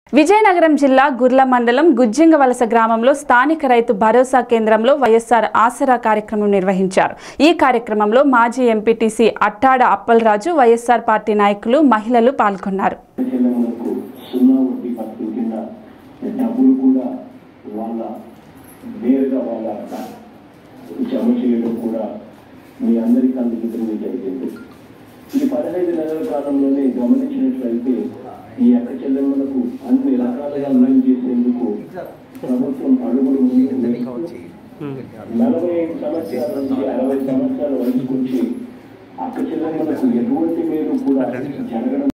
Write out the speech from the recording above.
విజయనగరం జిల్లా గుర్ల మండలం గుజ్జింగవలస గ్రామంలో స్థానిక రైతు భరోసా కేంద్రంలో వైఎస్ఆర్ ఆసరా కార్యక్రమం నిర్వహించారు ఈ కార్యక్రమంలో మాజీ ఎంపీటీసీ అట్టాడ అప్పలరాజు వైఎస్ఆర్ పార్టీ నాయకులు మహిళలు పాల్గొన్నారు చెల్లెమ్మలకు సున్నా వడ్డీ పథకం కింద డబ్బులు కూడా వాళ్ళ నేరుగా వాళ్ళ జమ చేయడం కూడా మీ అందరికీ అందుకుంటుంది జరిగింది ఈ పదహైదు నెలల కాలంలోనే గమనించినట్లయితే ఈ అక్క చెల్లెమ్మలకు అన్ని రకాలుగా అన్యాయం చేసేందుకు ప్రభుత్వం అడుగులు ముందుకు వేస్తూ నలభై ఐదు సంవత్సరాల నుంచి అరవై సంవత్సరాల వయసుకు వచ్చి అక్క చెల్లెమ్మలకు ఎటువంటి మేలు కూడా జరగడం